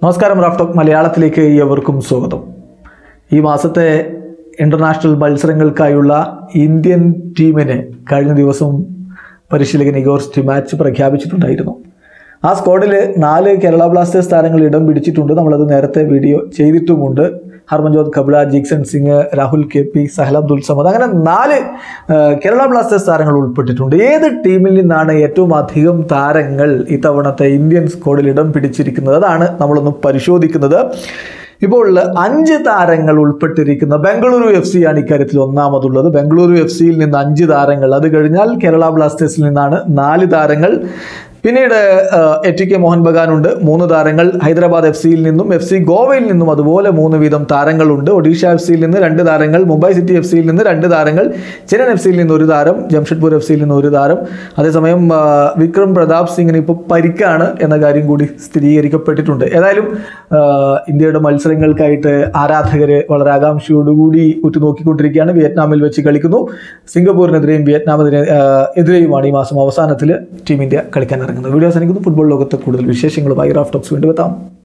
നമസ്കാരം റാഫ്റ്റോക്ക് മലയാളത്തിലേക്ക് ഏവർക്കും സ്വാഗതം ഈ മാസത്തെ ഇൻ്റർനാഷണൽ മത്സരങ്ങൾക്കായുള്ള ഇന്ത്യൻ ടീമിന് കഴിഞ്ഞ ദിവസം പരിശീലകൻ ഇഗോർ സ്റ്റിമാച്ച് പ്രഖ്യാപിച്ചിട്ടുണ്ടായിരുന്നു ആ സ്ക്വാഡിൽ നാല് കേരള ബ്ലാസ്റ്റേഴ്സ് താരങ്ങൾ ഇടം പിടിച്ചിട്ടുണ്ട് നമ്മളത് നേരത്തെ വീഡിയോ ചെയ്തിട്ടുമുണ്ട് ഹർമൻജോത് കബ്ല ജീക്സൺ സിംഗ് രാഹുൽ കെ പി സഹൽ അബ്ദുൽ സമദ് അങ്ങനെ നാല് ആ, കേരള ബ്ലാസ്റ്റേഴ്സ് താരങ്ങൾ ഉൾപ്പെട്ടിട്ടുണ്ട് ഏത് ടീമിൽ നിന്നാണ് ഏറ്റവും അധികം താരങ്ങൾ ഇത്തവണത്തെ ഇന്ത്യൻ സ്ക്വാഡിൽ ഇടം പിടിച്ചിരിക്കുന്നത് അതാണ് നമ്മളൊന്ന് പരിശോധിക്കുന്നത് ഇപ്പോൾ അഞ്ച് താരങ്ങൾ ഉൾപ്പെട്ടിരിക്കുന്ന ബംഗളൂരു എഫ് സി ആണ് ഇക്കാര്യത്തിൽ ഒന്നാമതുള്ളത് ബംഗളൂരു എഫ് സിയിൽ നിന്ന് അഞ്ച് താരങ്ങൾ അത് കഴിഞ്ഞാൽ കേരള ബ്ലാസ്റ്റേഴ്സിൽ നിന്നാണ് നാല് താരങ്ങൾ പിന്നീട് എ ടി കെ മോഹൻ ബഗാനുണ്ട് മൂന്ന് താരങ്ങൾ ഹൈദരാബാദ് എഫ് സിയിൽ നിന്നും എഫ് സി ഗോവയിൽ നിന്നും അതുപോലെ മൂന്ന് വീതം താരങ്ങളുണ്ട് ഒഡീഷ എഫ് സിയിൽ നിന്ന് രണ്ട് താരങ്ങൾ മുംബൈ സിറ്റി എഫ് സിയിൽ നിന്ന് രണ്ട് താരങ്ങൾ ചെന്നൈ എഫ് സിയിൽ നിന്ന് ഒരു താരം ജംഷഡ്പൂർ എഫ് സിയിൽ നിന്ന് ഒരു താരം അതേസമയം ആ, വിക്രം പ്രതാപ് സിംഗിന് ഇപ്പോൾ പരിക്കാണ് എന്ന കാര്യം കൂടി സ്ഥിരീകരിക്കപ്പെട്ടിട്ടുണ്ട് ഏതായാലും ആ, ഇന്ത്യയുടെ മത്സരങ്ങൾക്കായിട്ട് ആരാധകർ വളരെ ആകാംക്ഷയോടുകൂടി ഉറ്റുനോക്കിക്കൊണ്ടിരിക്കുകയാണ് വിയറ്റ്നാമിൽ വെച്ച് കളിക്കുന്നു സിംഗപ്പൂരിനെതിരെയും വിയറ്റ്നാമിന് ആ, എതിരെയുമാണ് ഈ മാസം അവസാനത്തിൽ ടീം ഇന്ത്യ കളിക്കാൻ ഇറങ്ങുന്നത് വീഡിയോ അവസാനിക്കുന്നു ഫുട്ബോൾ ലോകത്തെ കൂടുതൽ വിശേഷങ്ങളുമായി റാഫ് ടോക്സ് വീണ്ടും എത്താം